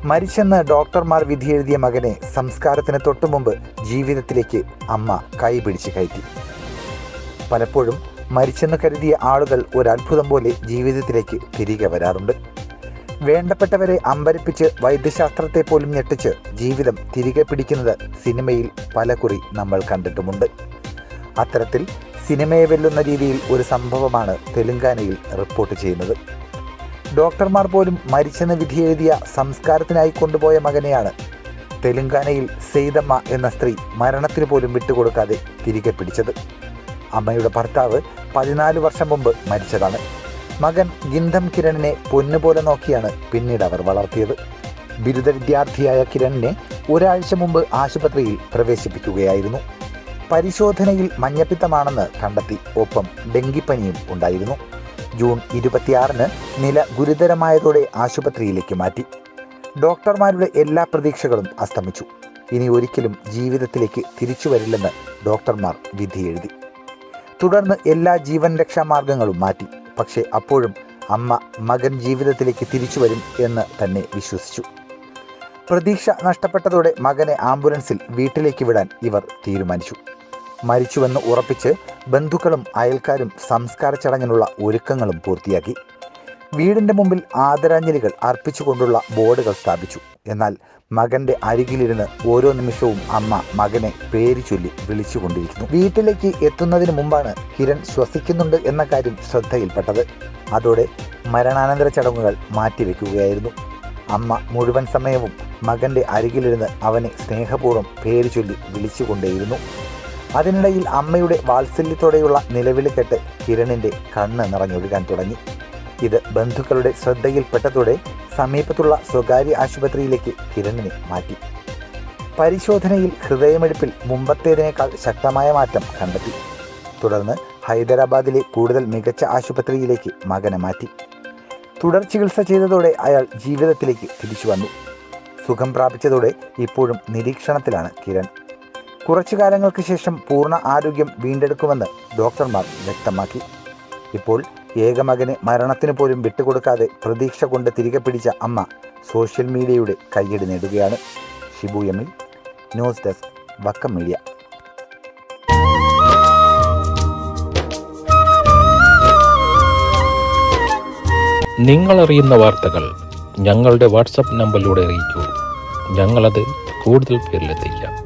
മരിച്ചെന്ന് ഡോക്ടർമാർ വിധിയെഴുതിയ മകനെ സംസ്കാരത്തിന് തൊട്ടുമുമ്പ് ജീവിതത്തിലേക്ക് അമ്മ കൈപിടിച്ച് കയറ്റി പലപ്പോഴും മരിച്ചെന്ന് കരുതിയ ആളുകൾ ഒരത്ഭുതം പോലെ ജീവിതത്തിലേക്ക് തിരികെ വരാറുണ്ട് വേണ്ടപ്പെട്ടവരെ അമ്പരിപ്പിച്ച് വൈദ്യശാസ്ത്രത്തെ പോലും ഞെട്ടിച്ച് ജീവിതം തിരികെ പിടിക്കുന്നത് സിനിമയിൽ പലകുറി നമ്മൾ കണ്ടിട്ടുമുണ്ട് അത്തരത്തിൽ സിനിമയെ വെല്ലുന്ന രീതിയിൽ ഒരു സംഭവമാണ് തെലുങ്കാനയിൽ റിപ്പോർട്ട് ചെയ്യുന്നത് ഡോക്ടർമാർ പോലും മരിച്ചെന്ന് വിധിയെഴുതിയ സംസ്കാരത്തിനായി കൊണ്ടുപോയ മകനെയാണ് തെലുങ്കാനയിൽ സെയ്തമ്മ എന്ന സ്ത്രീ മരണത്തിന് പോലും വിട്ടുകൊടുക്കാതെ തിരികെ പിടിച്ചത് അമ്മയുടെ ഭർത്താവ് പതിനാല് വർഷം മുമ്പ് മരിച്ചതാണ് മകൻ ഗിന്ധം കിരണിനെ പൊന്നുപോലെ നോക്കിയാണ് പിന്നീട് അവർ വളർത്തിയത് ബിരുദ വിദ്യാർത്ഥിയായ കിരണിനെ ഒരാഴ്ച മുമ്പ് ആശുപത്രിയിൽ പ്രവേശിപ്പിക്കുകയായിരുന്നു പരിശോധനയിൽ മഞ്ഞപ്പിത്തമാണെന്ന് കണ്ടെത്തി ഒപ്പം ഡെങ്കിപ്പനിയും ഉണ്ടായിരുന്നു ജൂൺ ഇരുപത്തിയാറിന് നില ഗുരുതരമായതോടെ ആശുപത്രിയിലേക്ക് മാറ്റി ഡോക്ടർമാരുടെ എല്ലാ പ്രതീക്ഷകളും അസ്തമിച്ചു ഇനി ഒരിക്കലും ജീവിതത്തിലേക്ക് തിരിച്ചു വരില്ലെന്ന് ഡോക്ടർമാർ വിധി എഴുതി തുടർന്ന് എല്ലാ ജീവൻ രക്ഷാ മാർഗങ്ങളും മാറ്റി പക്ഷേ അപ്പോഴും അമ്മ മകൻ ജീവിതത്തിലേക്ക് തിരിച്ചു വരും എന്ന് തന്നെ വിശ്വസിച്ചു പ്രതീക്ഷ നഷ്ടപ്പെട്ടതോടെ മകനെ ആംബുലൻസിൽ വീട്ടിലേക്ക് വിടാൻ ഇവർ തീരുമാനിച്ചു മരിച്ചുവെന്ന് ഉറപ്പിച്ച് ബന്ധുക്കളും അയൽക്കാരും സംസ്കാര ചടങ്ങിനുള്ള ഒരുക്കങ്ങളും പൂർത്തിയാക്കി വീടിന്റെ മുമ്പിൽ ആദരാഞ്ജലികൾ അർപ്പിച്ചുകൊണ്ടുള്ള ബോർഡുകൾ സ്ഥാപിച്ചു എന്നാൽ മകന്റെ അരികിലിരുന്ന് ഓരോ നിമിഷവും അമ്മ മകനെ പേര് ചൊല്ലി വിളിച്ചുകൊണ്ടിരിക്കുന്നു വീട്ടിലേക്ക് എത്തുന്നതിന് മുമ്പാണ് കിരൺ ശ്വസിക്കുന്നുണ്ട് എന്ന കാര്യം ശ്രദ്ധയിൽപ്പെട്ടത് അതോടെ മരണാനന്തര ചടങ്ങുകൾ മാറ്റിവെക്കുകയായിരുന്നു അമ്മ മുഴുവൻ സമയവും മകന്റെ അരികിലിരുന്ന് അവനെ സ്നേഹപൂർവ്വം പേര് ചൊല്ലി വിളിച്ചുകൊണ്ടേയിരുന്നു അതിനിടയിൽ അമ്മയുടെ വാത്സല്യത്തോടെയുള്ള നിലവിളി കേട്ട് കിരണിന്റെ കണ്ണ് നിറഞ്ഞൊഴുകാൻ തുടങ്ങി ഇത് ബന്ധുക്കളുടെ ശ്രദ്ധയിൽപ്പെട്ടതോടെ സമീപത്തുള്ള സ്വകാര്യ ആശുപത്രിയിലേക്ക് കിരണിനെ മാറ്റി പരിശോധനയിൽ ഹൃദയമെടുപ്പിൽ മുമ്പത്തേതിനേക്കാൾ ശക്തമായ മാറ്റം കണ്ടെത്തി തുടർന്ന് ഹൈദരാബാദിലെ കൂടുതൽ മികച്ച ആശുപത്രിയിലേക്ക് മകനെ മാറ്റി തുടർ ചികിത്സ ചെയ്തതോടെ അയാൾ ജീവിതത്തിലേക്ക് തിരിച്ചു വന്നു സുഖം പ്രാപിച്ചതോടെ ഇപ്പോഴും നിരീക്ഷണത്തിലാണ് കിരൺ കുറച്ചു കാലങ്ങൾക്ക് ശേഷം പൂർണ്ണ ആരോഗ്യം വീണ്ടെടുക്കുമെന്ന് ഡോക്ടർമാർ വ്യക്തമാക്കി ഇപ്പോൾ ഏകമകനെ മരണത്തിന് പോലും വിട്ടുകൊടുക്കാതെ പ്രതീക്ഷ കൊണ്ട് തിരികെ പിടിച്ച അമ്മ സോഷ്യൽ മീഡിയയുടെ കയ്യടി നേടുകയാണ് ഷിബു എമ്മിൽ ന്യൂസ് ഡെസ്ക് വക്കം മീഡിയ നിങ്ങൾ അറിയുന്ന വാർത്തകൾ ഞങ്ങളുടെ വാട്സപ്പ് നമ്പറിലൂടെ അറിയിക്കൂ ഞങ്ങളത് കൂടുതൽ പേരിലെത്തിക്കാം